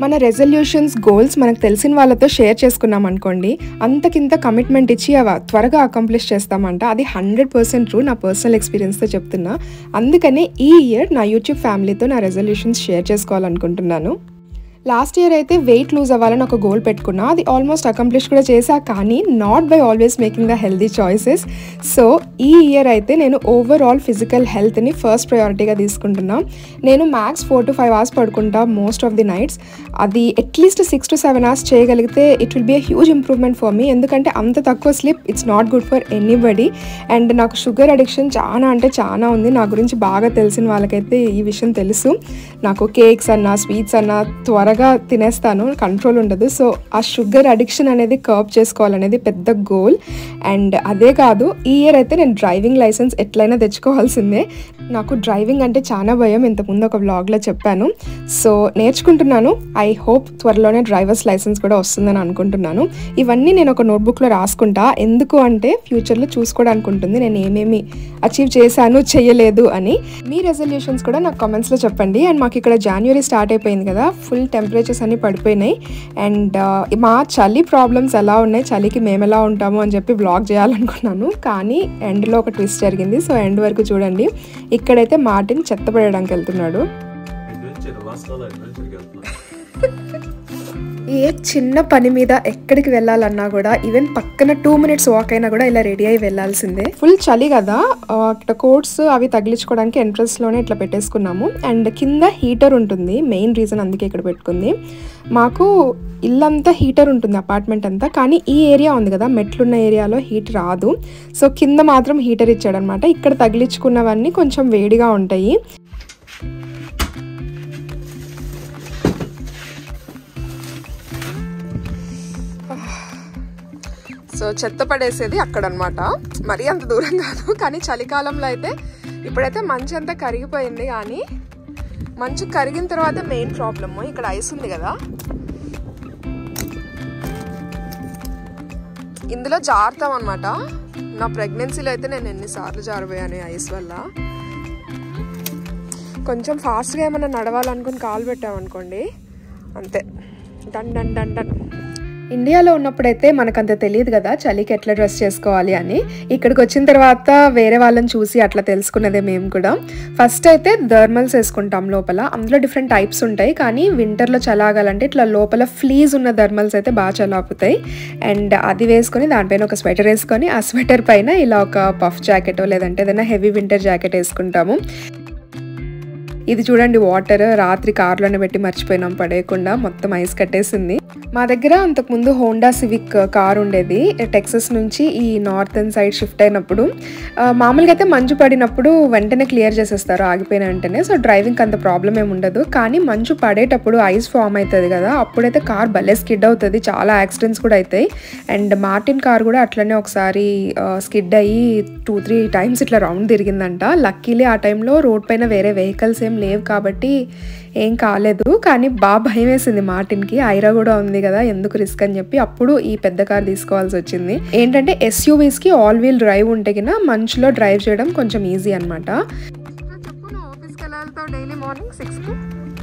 మన resolutions goals మనకు తెలిసిన వాళ్ళతో షేర్ చేసుకున్నాం అనుకోండి అంతకింత కమిట్మెంట్ ఇచ్చి అవి త్వరగా అకంప్లిష్ చేస్తామంట అది హండ్రెడ్ పర్సెంట్ ట్రూ నా పర్సనల్ ఎక్స్పీరియన్స్తో చెప్తున్నా అందుకనే ఈ ఇయర్ నా యూట్యూబ్ ఫ్యామిలీతో నా రెజల్యూషన్స్ షేర్ చేసుకోవాలనుకుంటున్నాను లాస్ట్ ఇయర్ అయితే వెయిట్ లూజ్ అవ్వాలని ఒక గోల్ పెట్టుకున్నా అది ఆల్మోస్ట్ అకంప్లిష్ కూడా చేశా కానీ not by always making the healthy choices so ఈ ఇయర్ అయితే నేను ఓవరాల్ ఫిజికల్ హెల్త్ని ఫస్ట్ ప్రయారిటీగా తీసుకుంటున్నా నేను max four to five hours పడుకుంటా మోస్ట్ ఆఫ్ ది నైట్స్ అది at least six to seven hours చేయగలిగితే it will be a huge improvement for me ఎందుకంటే అంత తక్కువ sleep it's not good for anybody and నాకు షుగర్ అడిక్షన్ చాలా అంటే చాలా ఉంది నా గురించి బాగా తెలిసిన వాళ్ళకైతే ఈ విషయం తెలుసు నాకు కేక్స్ అన్నా స్వీట్స్ అన్నా త్వరగా తినేస్తాను కంట్రోల్ ఉండదు సో ఆ షుగర్ అడిక్షన్ అనేది కర్బ్ చేసుకోవాలనేది పెద్ద గోల్ అండ్ అదే కాదు ఈ ఇయర్ అయితే నేను డ్రైవింగ్ లైసెన్స్ ఎట్లయినా తెచ్చుకోవాల్సిందే నాకు డ్రైవింగ్ అంటే చాలా భయం ఇంతకుముందు ఒక వ్లాగ్లో చెప్పాను సో నేర్చుకుంటున్నాను ఐ హోప్ త్వరలోనే డ్రైవర్స్ లైసెన్స్ కూడా వస్తుందని అనుకుంటున్నాను ఇవన్నీ నేను ఒక నోట్బుక్లో రాసుకుంటా ఎందుకు అంటే ఫ్యూచర్లో చూసుకోవడానికి ఉంటుంది నేను ఏమేమి అచీవ్ చేశాను చేయలేదు అని మీ రెజల్యూషన్స్ కూడా నాకు కామెంట్స్లో చెప్పండి అండ్ మాకు ఇక్కడ జనవరి స్టార్ట్ అయిపోయింది కదా ఫుల్ టెంపరేచర్స్ అన్ని పడిపోయినాయి అండ్ మా చలి ప్రాబ్లమ్స్ ఎలా ఉన్నాయి చలికి మేము ఎలా ఉంటాము అని చెప్పి బ్లాగ్ చేయాలనుకున్నాను కానీ ఎండ్లో ఒక ట్విస్ట్ జరిగింది సో ఎండ్ వరకు చూడండి ఇక్కడైతే మార్టిన్ చెత్త పడడానికి వెళ్తున్నాడు అడ్వెంచర్ లాస్ట్ కాల్ అడ్వెంచర్కి వెళ్తున్నా ఏ చిన్న పని మీద ఎక్కడికి వెళ్ళాలన్నా కూడా ఈవెన్ పక్కన టూ మినిట్స్ వాక్ అయినా కూడా ఇలా రెడీ అయి వెళ్ళాల్సిందే ఫుల్ చలి కదా ఆ, అక్కడ కోట్స్ అవి తగిలించుకోవడానికి entrance లోనే ఇట్లా పెట్టేసుకున్నాము అండ్ కింద హీటర్ ఉంటుంది మెయిన్ రీజన్ అందుకే ఇక్కడ పెట్టుకుంది మాకు ఇల్లంతా హీటర్ ఉంటుంది అపార్ట్మెంట్ అంతా కానీ ఈ ఏరియా ఉంది కదా మెట్లున్న ఏరియాలో హీట్ రాదు సో కింద మాత్రం హీటర్ ఇచ్చాడనమాట ఇక్కడ తగిలించుకున్నవన్నీ కొంచెం వేడిగా ఉంటాయి సో చెత్త పడేసేది అక్కడ అనమాట మరీ అంత దూరం కాదు కానీ చలికాలంలో అయితే ఇప్పుడైతే మంచు అంతా కరిగిపోయింది కానీ మంచు కరిగిన తర్వాత మెయిన్ ప్రాబ్లమ్ ఇక్కడ ఐస్ ఉంది కదా ఇందులో జారుతాం అనమాట నా ప్రెగ్నెన్సీలో అయితే నేను ఎన్నిసార్లు జారిపోయాను ఈ ఐస్ వల్ల కొంచెం ఫాస్ట్గా ఏమైనా నడవాలనుకుని కాలు పెట్టామనుకోండి అంతే డన్ డన్ డన్ డన్ ఇండియాలో ఉన్నప్పుడైతే మనకంత తెలియదు కదా చలికి ఎట్లా డ్రెస్ చేసుకోవాలి అని ఇక్కడికి వచ్చిన తర్వాత వేరే వాళ్ళని చూసి అట్లా తెలుసుకున్నదే మేము కూడా ఫస్ట్ అయితే థర్మల్స్ వేసుకుంటాం లోపల అందులో డిఫరెంట్ టైప్స్ ఉంటాయి కానీ వింటర్లో చలాగాలంటే ఇట్లా లోపల ఫ్లీజ్ ఉన్న థర్మల్స్ అయితే బాగా చలాపుతాయి అండ్ అది వేసుకొని దానిపైన ఒక స్వెటర్ వేసుకొని ఆ స్వెటర్ పైన ఇలా ఒక పఫ్ జాకెట్ లేదంటే ఏదైనా హెవీ వింటర్ జాకెట్ వేసుకుంటాము ఇది చూడండి వాటర్ రాత్రి కార్లోనే పెట్టి మర్చిపోయినాం పడేయకుండా మొత్తం ఐస్ కట్టేసింది మా దగ్గర అంతకుముందు హోండా సివిక్ కార్ ఉండేది టెక్సస్ నుంచి ఈ నార్థన్ సైడ్ షిఫ్ట్ అయినప్పుడు ఆ, మామూలుగా అయితే మంచు పడినప్పుడు వెంటనే క్లియర్ చేసేస్తారు ఆగిపోయిన వెంటనే సో డ్రైవింగ్ అంత ప్రాబ్లం ఏమి ఉండదు కానీ మంచు పడేటప్పుడు ఐస్ ఫామ్ అవుతుంది కదా అప్పుడైతే కార్ భలే స్కిడ్ అవుతుంది చాలా యాక్సిడెంట్స్ కూడా అవుతాయి అండ్ మార్టిన్ కార్ కూడా అట్లనే ఒకసారి స్కిడ్ అయ్యి టూ త్రీ టైమ్స్ ఇట్లా రౌండ్ తిరిగిందంట లక్కీలీ ఆ టైంలో రోడ్ పైన వేరే వెహికల్స్ ఏం లేవు కాబట్టి ఏం కాలేదు కానీ బాగా భయం వేసింది మార్టిన్కి ఐరా కూడా ఉంది కదా ఎందుకు రిస్క్ అని చెప్పి అప్పుడు ఈ పెద్ద కార్ తీసుకోవాల్సి వచ్చింది ఏంటంటే ఎస్యూవీస్కి ఆల్ వీల్ డ్రైవ్ ఉంటే కినా మంచులో డ్రైవ్ చేయడం కొంచెం ఈజీ అనమాట చెప్పు నువ్వు ఆఫీస్కి ఎలా వెళ్తావు డైలీ మార్నింగ్ సిక్స్కి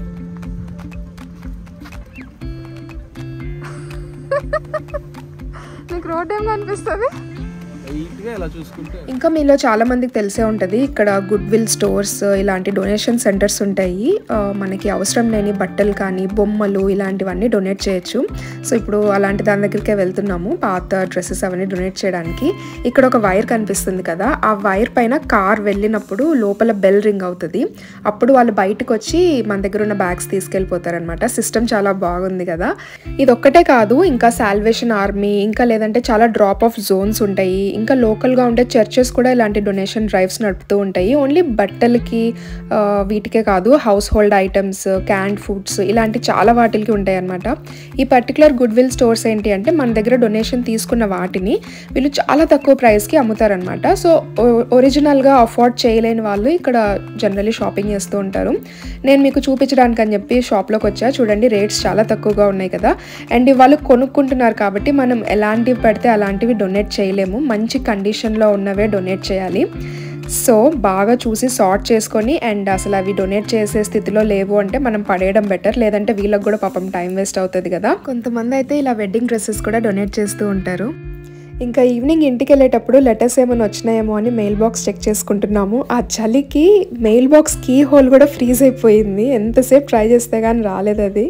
నీకు రోడ్ ఏం కనిపిస్తుంది లైట్గా ఇలా చూసుకుంటే ఇంకా మీలో చాలా మందికి తెలిసే ఉంటుంది ఇక్కడ గుడ్ విల్ స్టోర్స్ ఇలాంటి డొనేషన్ సెంటర్స్ ఉంటాయి ఆ, మనకి అవసరం లేని బట్టలు కానీ బొమ్మలు ఇలాంటివన్నీ డొనేట్ చేయొచ్చు సో ఇప్పుడు అలాంటి దాని దగ్గరికే వెళ్తున్నాము పాత డ్రెస్సెస్ అవన్నీ డొనేట్ చేయడానికి ఇక్కడ ఒక వైర్ కనిపిస్తుంది కదా ఆ వైర్ పైన కార్ వెళ్ళినప్పుడు లోపల బెల్ రింగ్ అవుతుంది అప్పుడు వాళ్ళు బయటకు వచ్చి మన దగ్గర ఉన్న బ్యాగ్స్ తీసుకెళ్ళిపోతారనమాట సిస్టమ్ చాలా బాగుంది కదా ఇది ఒక్కటే కాదు ఇంకా సాల్వేషన్ ఆర్మీ ఇంకా లేదంటే చాలా డ్రాప్ ఆఫ్ జోన్స్ ఉంటాయి ఇంకా లోకల్గా ఉండే చర్చెస్ కూడా ఇలాంటి డొనేషన్ డ్రైవ్స్ నడుపుతూ ఉంటాయి ఓన్లీ బట్టలకి ఆ, వీటికే కాదు household items canned foods ఇలాంటి చాలా వాటికి ఉంటాయి అనమాట ఈ పర్టికులర్ గుడ్ విల్ స్టోర్స్ ఏంటి అంటే మన దగ్గర డొనేషన్ తీసుకున్న వాటిని వీళ్ళు చాలా తక్కువ ప్రైస్కి అమ్ముతారనమాట సో ఒరిజినల్గా అఫోర్డ్ చేయలేని వాళ్ళు ఇక్కడ జనరలీ షాపింగ్ చేస్తూ ఉంటారు నేను మీకు చూపించడానికి అని చెప్పి షాప్లోకి వచ్చా చూడండి రేట్స్ చాలా తక్కువగా ఉన్నాయి కదా అండ్ వాళ్ళు కొనుక్కుంటున్నారు కాబట్టి మనం ఎలాంటివి పెడితే అలాంటివి డొనేట్ చేయలేము మంచి కండిషన్లో ఉన్నవే డొనేట్ చేయాలి సో బాగా చూసి సార్ట్ చేసుకొని అండ్ అసలు అవి డొనేట్ చేసే స్థితిలో లేవు అంటే మనం పడేయడం బెటర్ లేదంటే వీళ్ళకి కూడా పాపం టైం వేస్ట్ అవుతుంది కదా కొంతమంది అయితే ఇలా వెడ్డింగ్ డ్రెస్సెస్ కూడా డొనేట్ చేస్తూ ఉంటారు ఇంకా ఈవినింగ్ ఇంటికి వెళ్ళేటప్పుడు లెటర్స్ ఏమైనా వచ్చినాయేమో అని మెయిల్ బాక్స్ చెక్ చేసుకుంటున్నాము ఆ చలికి మెయిల్ బాక్స్ కీ హోల్ కూడా ఫ్రీజ్ అయిపోయింది ఎంతసేపు ట్రై చేస్తే కానీ రాలేదు అది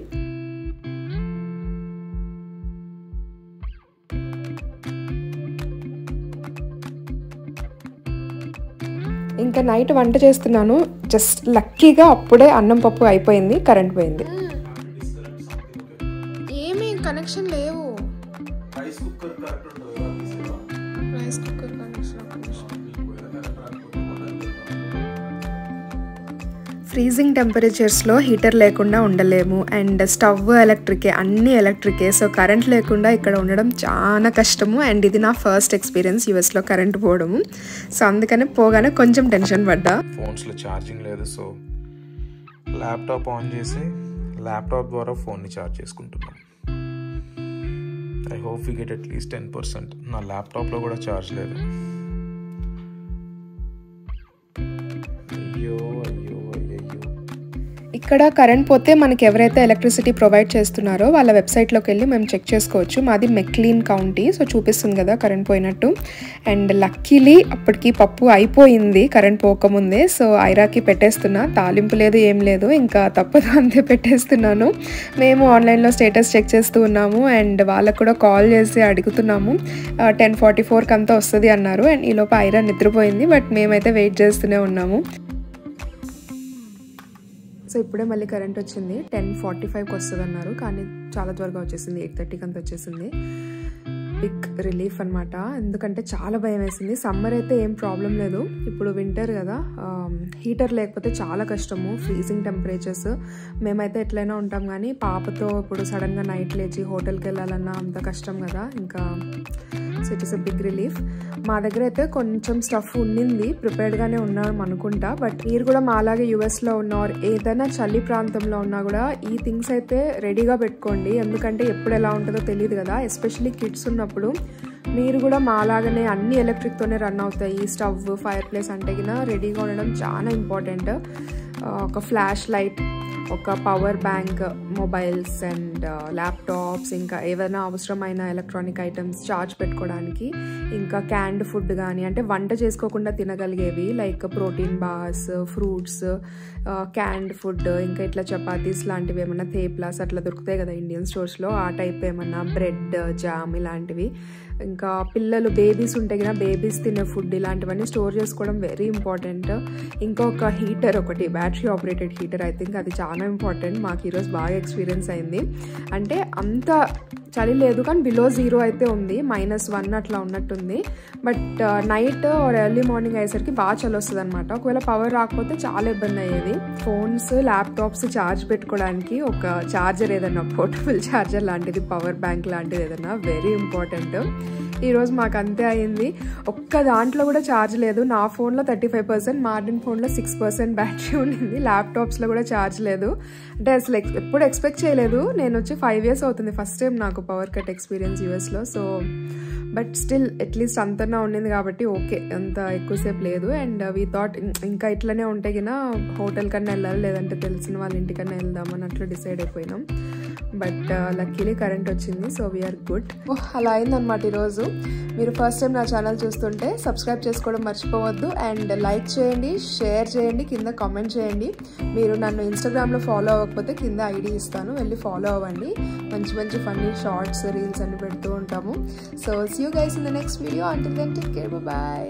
ఇంకా నైట్ వంట చేస్తున్నాను జస్ట్ లక్కీగా అప్పుడే అన్నం పప్పు అయిపోయింది కరెంట్ పోయింది ఏమీ కనెక్షన్ లేవు రైస్ కుక్కర్ కరెక్ట్ ఉంటుంది కదా తీసేవా? రైస్ కుక్కర్ కనెక్షన్ మీకు ఏదైనా కరెక్ట్ రాకపోతే కొనాలి. ఫ్రీజింగ్ టెంపరేచర్స్లో హీటర్ లేకుండా ఉండలేము అండ్ స్టవ్ ఎలక్ట్రికే అన్ని ఎలక్ట్రికే సో కరెంట్ లేకుండా ఇక్కడ ఉండడం చాలా కష్టము అండ్ ఇది నా ఫస్ట్ ఎక్స్పీరియన్స్ యూఎస్లో కరెంట్ పోవడము సో అందుకనే పోగానే కొంచెం టెన్షన్ పడ్డా ఫోన్స్లో ఛార్జింగ్ లేదు సో ల్యాప్టాప్ ఆన్ చేసి ల్యాప్టాప్ ద్వారా ఫోన్ని ఛార్జ్ చేసుకుంటున్నాం I hope we get at least ten percent నా ల్యాప్టాప్లో కూడా ఛార్జ్ లేదు అయ్యో అయ్యో అయ్యయ్యో ఇక్కడ కరెంట్ పోతే మనకి ఎవరైతే ఎలక్ట్రిసిటీ ప్రొవైడ్ చేస్తున్నారో వాళ్ళ వెబ్సైట్లోకి వెళ్ళి మేము చెక్ చేసుకోవచ్చు మాది మెక్లీన్ కౌంటీ సో చూపిస్తుంది కదా కరెంట్ పోయినట్టు అండ్ లక్కీలీ అప్పటికి పప్పు అయిపోయింది కరెంట్ పోకముందే సో ఐరాకి పెట్టేస్తున్నా తాలింపు లేదు ఏం లేదు ఇంకా తప్పదు అంతే పెట్టేస్తున్నాను మేము ఆన్లైన్లో స్టేటస్ చెక్ చేస్తూ ఉన్నాము అండ్ వాళ్ళకు కూడా కాల్ చేసి అడుగుతున్నాము టెన్ ఫార్టీ ఫోర్కి అంతా వస్తుంది అన్నారు అండ్ ఈలోపు ఐరా నిద్రపోయింది బట్ మేమైతే వెయిట్ చేస్తూనే ఉన్నాము సో ఇప్పుడే మళ్ళీ కరెంట్ వచ్చింది టెన్ ఫార్టీ ఫైవ్కి వస్తుంది అన్నారు కానీ చాలా త్వరగా వచ్చేసింది ఎయిట్ థర్టీకి అంత వచ్చేసింది బిగ్ రిలీఫ్ అనమాట ఎందుకంటే చాలా భయం వేసింది సమ్మర్ అయితే ఏం ప్రాబ్లం లేదు ఇప్పుడు వింటర్ కదా హీటర్ లేకపోతే చాలా కష్టము ఫ్రీజింగ్ టెంపరేచర్స్ మేమైతే ఎట్లయినా ఉంటాం కానీ పాపతో ఇప్పుడు సడన్గా నైట్ లేచి హోటల్కి వెళ్ళాలన్నా అంత కష్టం కదా ఇంకా so it is a big relief మా దగ్గర అయితే కొంచెం స్టఫ్ ఉండింది ప్రిపేర్డ్గానే ఉన్నాం అనుకుంటా బట్ మీరు కూడా మాలాగే యూఎస్లో ఉన్నారు ఏదైనా చలి ప్రాంతంలో ఉన్నా కూడా ఈ థింగ్స్ అయితే రెడీగా పెట్టుకోండి ఎందుకంటే ఎప్పుడు ఎలా ఉంటుందో తెలియదు కదా ఎస్పెషల్లీ కిడ్స్ ఉన్నప్పుడు మీరు కూడా మాలాగానే అన్ని ఎలక్ట్రిక్తోనే రన్ అవుతాయి స్టవ్ ఫైర్ ప్లేస్ అంటే కినా రెడీగా ఉండడం చాలా ఇంపార్టెంట్ ఒక ఫ్లాష్ లైట్ ఒక power bank mobiles and laptops ఇంకా ఏదైనా అవసరమైన ఎలక్ట్రానిక్ ఐటమ్స్ చార్జ్ పెట్టుకోవడానికి ఇంకా క్యాండ్ ఫుడ్ కానీ అంటే వంట చేసుకోకుండా తినగలిగేవి like protein bars fruits canned food ఇంకా ఇట్లా చపాతీస్ లాంటివి ఏమైనా థేప్లాస్ అట్లా దొరుకుతాయి కదా ఇండియన్ స్టోర్స్లో ఆ టైప్ ఏమన్నా బ్రెడ్ జామ్ ఇలాంటివి ఇంకా పిల్లలు బేబీస్ ఉంటే కదా బేబీస్ తినే ఫుడ్ ఇలాంటివన్నీ స్టోర్ చేసుకోవడం వెరీ ఇంపార్టెంట్ ఇంకొక హీటర్ ఒకటి battery operated heater I think అది చాలా ఇంపార్టెంట్ మాకు ఈరోజు బాగా ఎక్స్పీరియన్స్ అయింది అంటే అంత చలి లేదు కానీ బిలో జీరో అయితే ఉంది మైనస్ వన్ అట్లా ఉన్నట్టుంది but night or early morning అయ్యేసరికి బాగా చలి వస్తుంది అనమాట ఒకవేళ పవర్ రాకపోతే చాలా ఇబ్బంది అయ్యేది ఫోన్స్ ల్యాప్టాప్స్ ఛార్జ్ పెట్టుకోవడానికి ఒక ఛార్జర్ ఏదైనా పోర్టబుల్ ఛార్జర్ లాంటిది పవర్ బ్యాంక్ లాంటిది ఏదైనా వెరీ ఇంపార్టెంట్ ఈరోజు మాకు అంతే అయింది ఒక్క దాంట్లో కూడా ఛార్జ్ లేదు నా ఫోన్లో థర్టీ ఫైవ్ పర్సెంట్ మార్డిన్ ఫోన్లో సిక్స్ పర్సెంట్ బ్యాటరీ ఉండింది ల్యాప్టాప్స్లో కూడా ఛార్జ్ లేదు అంటే అసలు ఎక్స్- ఎప్పుడు ఎక్స్పెక్ట్ చేయలేదు నేను వచ్చి ఫైవ్ ఇయర్స్ అవుతుంది ఫస్ట్ టైం నాకు పవర్ కట్ ఎక్స్పీరియన్స్ యూఎస్లో సో బట్ స్టిల్ అట్లీస్ట్ అంతనా ఉండింది కాబట్టి ఓకే అంత ఎక్కువసేపు లేదు అండ్ వీ థాట్ ఇంకా ఇట్లనే ఉంటే గిన హోటల్ కన్నా వెళ్ళాలి లేదంటే తెలిసిన వాళ్ళ ఇంటికన్నా వెళ్దామని అట్లా డిసైడ్ అయిపోయినాం బట్ లక్కీలీ కరెంట్ వచ్చింది సో వీఆర్ గుడ్ అలా అయిందనమాట ఈరోజు మీరు ఫస్ట్ టైం నా ఛానల్ చూస్తుంటే సబ్స్క్రైబ్ చేసుకోవడం మర్చిపోవద్దు అండ్ లైక్ చేయండి షేర్ చేయండి కింద కామెంట్ చేయండి మీరు నన్ను ఇన్స్టాగ్రామ్లో ఫాలో అవ్వకపోతే కింద ఐడి ఇస్తాను వెళ్ళి ఫాలో అవ్వండి మంచి మంచి ఫన్నీ షార్ట్స్ రీల్స్ అన్ని పెడుతూ ఉంటాము so see you guys in the next video until then take care bye